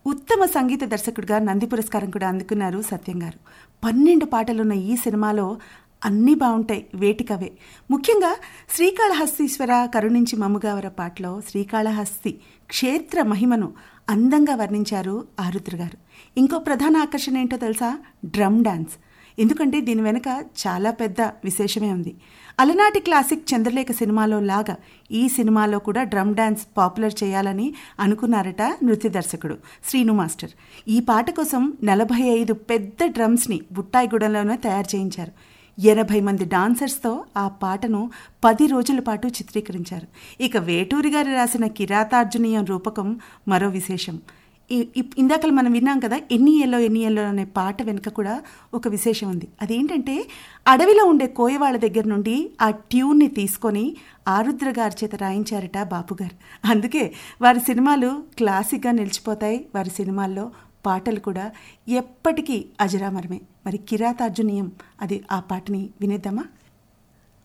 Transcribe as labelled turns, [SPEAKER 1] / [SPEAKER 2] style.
[SPEAKER 1] ఉత్తమ సంగీత దర్శకుడిగా నంది పురస్కారం కూడా అందుకున్నారు సత్యం గారు పన్నెండు పాటలున్న ఈ సినిమాలో అన్నీ బాగుంటాయి వేటికవే ముఖ్యంగా శ్రీకాళహస్తీశ్వర కరుణించి మమ్ముగావర పాటలో శ్రీకాళహస్తి క్షేత్ర మహిమను అందంగా వర్ణించారు ఆరుద్ర గారు ఇంకో ప్రధాన ఆకర్షణ ఏంటో తెలుసా డ్రమ్ డాన్స్ ఎందుకంటే దీని వెనుక చాలా పెద్ద విశేషమే ఉంది అలనాటి క్లాసిక్ చంద్రలేఖ సినిమాలో లాగా ఈ సినిమాలో కూడా డ్రమ్ డాన్స్ పాపులర్ చేయాలని అనుకున్నారట నృత్య దర్శకుడు శ్రీను మాస్టర్ ఈ పాట కోసం నలభై ఐదు పెద్ద డ్రమ్స్ని బుట్టాయిగూడెంలోనే తయారు చేయించారు ఎనభై మంది డాన్సర్స్తో ఆ పాటను పది రోజుల పాటు చిత్రీకరించారు ఇక వేటూరి గారు రాసిన కిరాతార్జునీయం రూపకం మరో విశేషం ఈ- ఇప్- ఇందాకలు మనం విన్నాం కదా ఎన్ని ఎల్లో ఎన్ని ఎల్లో అనే పాట వెనుక కూడా ఒక విశేషం ఉంది అదేంటంటే అడవిలో ఉండే కోయవాళ్ళ దగ్గర నుండి ఆ ట్యూన్ని తీసుకొని ఆరుద్ర గారి చేత రాయించారట బాపు గారు అందుకే వారి సినిమాలు క్లాసిక్గా నిలిచిపోతాయి వారి సినిమాల్లో పాటలు కూడా ఎప్పటికీ అజరామరమే మరి కిరాతార్జునీయం అది ఆ పాటని వినేద్దామా